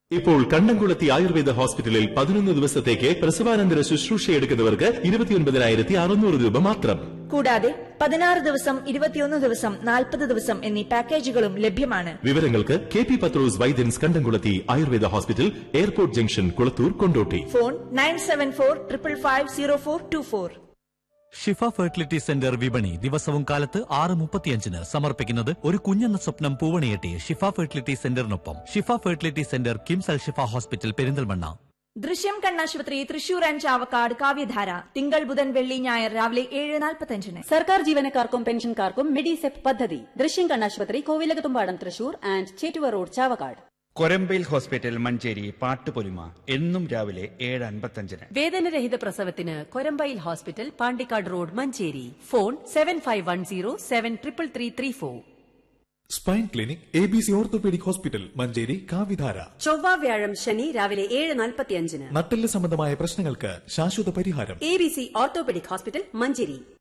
ഇപ്പോൾ കണ്ടംകുളത്തി ആയുർവേദ ഹോസ്പിറ്റലിൽ പതിനൊന്ന് ദിവസത്തേക്ക് പ്രസവാനന്തര ശുശ്രൂഷ എടുക്കുന്നവർക്ക് ഇരുപത്തിയൊൻപതിനായിരത്തി അറുന്നൂറ് രൂപ മാത്രം കൂടാതെ പതിനാറ് ദിവസം ഇരുപത്തിയൊന്ന് ദിവസം നാൽപ്പത് ദിവസം എന്നീ പാക്കേജുകളും ലഭ്യമാണ് വിവരങ്ങൾക്ക് K P Pathros Vaidyans Kandamkulathi Ayurveda hospital airport junction Kulathur Kondotty phone nine seven four triple five zero four two four Shifa fertility centre വിപണി ദിവസവും കാലത്ത് ആറ് മുപ്പത്തിയഞ്ചിന് സമർപ്പിക്കുന്നത് ഒരു കുഞ്ഞെന്ന സ്വപ്നം പൂവണിയെട്ടി ഷിഫ ഫെർട്ടിലിറ്റി സെന്ററിനൊപ്പം Shifa fertility centre KIMS Al Shifa hospital Perinthalmanna Drishyam കണ്ണാശുപത്രി തൃശൂർ ആൻഡ് ചാവക്കാട് കാവ്യധാര തിങ്കൾ ബുധൻ വെള്ളി ഞായർ രാവിലെ ഏഴ് നാൽപ്പത്തഞ്ചിന് സർക്കാർ ജീവനക്കാർക്കും പെൻഷൻകാർക്കും മെഡിസെപ് പദ്ധതി ദൃശ്യം കണ്ണാശുപത്രി Kovilakathumpadam Thrissur and Chettuva road Chavakkad Korambayil hospital Manjeri പാട്ടുപൊലിമ എന്നും രാവിലെ ഏഴ് അൻപത്തഞ്ചിന് വേദനരഹിത പ്രസവത്തിന് Korambayil hospital Pandikkad road Manjeri phone seven five one zero seven triple three three four spine clinic A B C orthopaedic hospital Manjeri കാവിധാര ചൊവ്വ വ്യാഴം ശനി രാവിലെ ഏഴ് നാൽപ്പത്തിയഞ്ചിന് നട്ടെല്ല് സംബന്ധമായ പ്രശ്നങ്ങൾക്ക് ശാശ്വത പരിഹാരം A B C orthopaedic hospital Manjeri